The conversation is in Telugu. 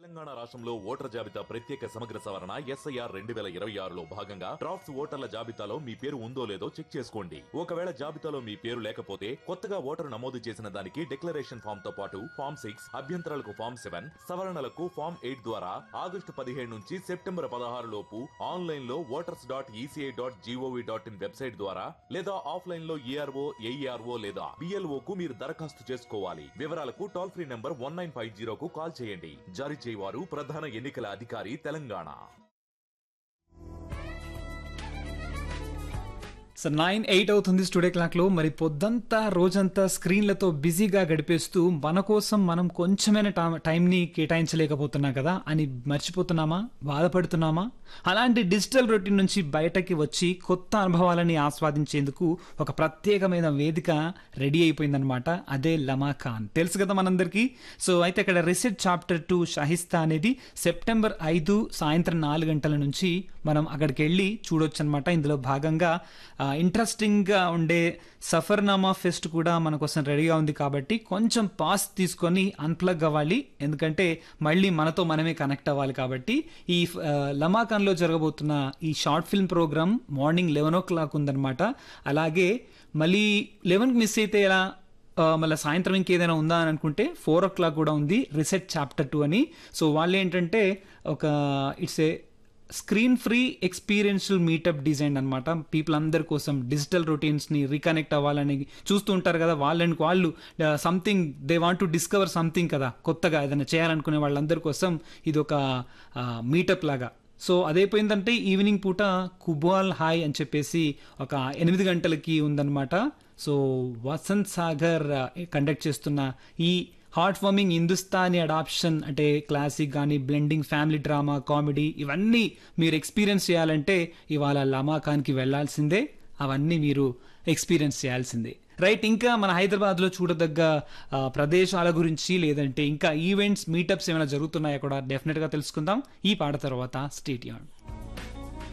తెలంగాణ రాష్ట్రంలో ఓటర్ జాబితా ప్రత్యేక సమగ్ర సవరణ ఎస్ఐఆర్ రెండు వేల ఇరవై ఆరులో భాగంగా డ్రాఫ్ట్స్ ఓటర్ల జాబితాలో మీ పేరు ఉందో లేదో చెక్ చేసుకోండి ఒకవేళ జాబితాలో మీ పేరు లేకపోతే కొత్తగా ఓటరు నమోదు చేసిన దానికి డిక్లరేషన్ ఫామ్ తో పాటు ఫామ్ సిక్స్ అభ్యంతరాలకు ఫామ్ సెవెన్ సవరణలకు ఫామ్ ఎయిట్ ద్వారా ఆగస్టు పదిహేడు నుంచి సెప్టెంబర్ పదహారు లోపు ఆన్లైన్ లో voters dot ECI dot gov dot in website ద్వారా లేదా ఆఫ్లైన్ లో ఏఆర్ఓ ఏఈఆర్ఓ లేదా బిఎల్ఓ కు మీరు దరఖాస్తు చేసుకోవాలి వివరాలకు toll free number one nine five జీరోకు కాల్ చేయండి జారీ చేయవారు ప్రధాన ఎన్నికల అధికారి తెలంగాణ సో నైన్ ఎయిట్ అవుతుంది స్టూడియో క్లాక్లో మరి పొద్దంతా రోజంతా స్క్రీన్లతో బిజీగా గడిపేస్తూ మన కోసం మనం కొంచెమైనా టా- టైంని కేటాయించలేకపోతున్నాం కదా అని మర్చిపోతున్నామా బాధపడుతున్నామా అలాంటి డిజిటల్ రొటీన్ నుంచి బయటకి వచ్చి కొత్త అనుభవాలని ఆస్వాదించేందుకు ఒక ప్రత్యేకమైన వేదిక రెడీ అయిపోయిందనమాట అదే లమా ఖాన్ తెలుసు కదా మనందరికీ సో అయితే ఇక్కడ రిసెట్ చాప్టర్ టూ షాహిస్తా అనేది సెప్టెంబర్ ఐదు సాయంత్రం నాలుగు గంటల నుంచి మనం అక్కడికి వెళ్ళి చూడొచ్చు అనమాట ఇందులో భాగంగా ఆ, ఇంట్రెస్టింగ్గా ఉండే సఫర్నామా ఫెస్ట్ కూడా మన కోసం రెడీగా ఉంది కాబట్టి కొంచెం పాస్ తీసుకొని అన్ప్లగ్ అవ్వాలి ఎందుకంటే మళ్ళీ మనతో మనమే కనెక్ట్ అవ్వాలి కాబట్టి ఈ ఆ, లమాకాన్లో జరగబోతున్న ఈ short film program morning eleven o'clock ఉందన్నమాట అలాగే మళ్ళీ లెవెన్కి మిస్ అయితే ఎలా ఆ, మళ్ళీ సాయంత్రం ఇంకేదైనా ఉందా అని అనుకుంటే ఫోర్ ఓ క్లాక్ కూడా ఉంది రిసెట్ చాప్టర్ టూ అని సో వాళ్ళు ఏంటంటే ఒక it's a screen free experiential meetup design అనమాట పీపుల్ అందరి కోసం డిజిటల్ రొటీన్స్ని రీకనెక్ట్ అవ్వాలని చూస్తూ ఉంటారు కదా వాళ్ళని వాళ్ళు something they want to discover something కదా కొత్తగా ఏదైనా చేయాలనుకునే వాళ్ళందరి కోసం ఇది ఒక మీటప్ లాగా సో అదైపోయిందంటే ఈవినింగ్ పూట కుబాల్ హాయ్ అని చెప్పేసి ఒక ఎనిమిది గంటలకి ఉందన్నమాట సో వసంత్ సాగర్ కండక్ట్ చేస్తున్న ఈ హార్ట్ ఫార్మింగ్ హిందుస్థానీ అడాప్షన్ అంటే క్లాసిక్ కానీ బ్లెండింగ్ ఫ్యామిలీ డ్రామా కామెడీ ఇవన్నీ మీరు ఎక్స్పీరియన్స్ చేయాలంటే ఇవాళ లమా ఖాన్కి వెళ్ళాల్సిందే అవన్నీ మీరు ఎక్స్పీరియన్స్ చేయాల్సిందే రైట్ ఇంకా మన హైదరాబాద్లో చూడదగ్గ ఆ, ప్రదేశాల గురించి లేదంటే ఇంకా ఈవెంట్స్ మీటప్స్ ఏమైనా జరుగుతున్నాయో కూడా డెఫినెట్గా తెలుసుకుందాం ఈ పాట తర్వాత స్టేట్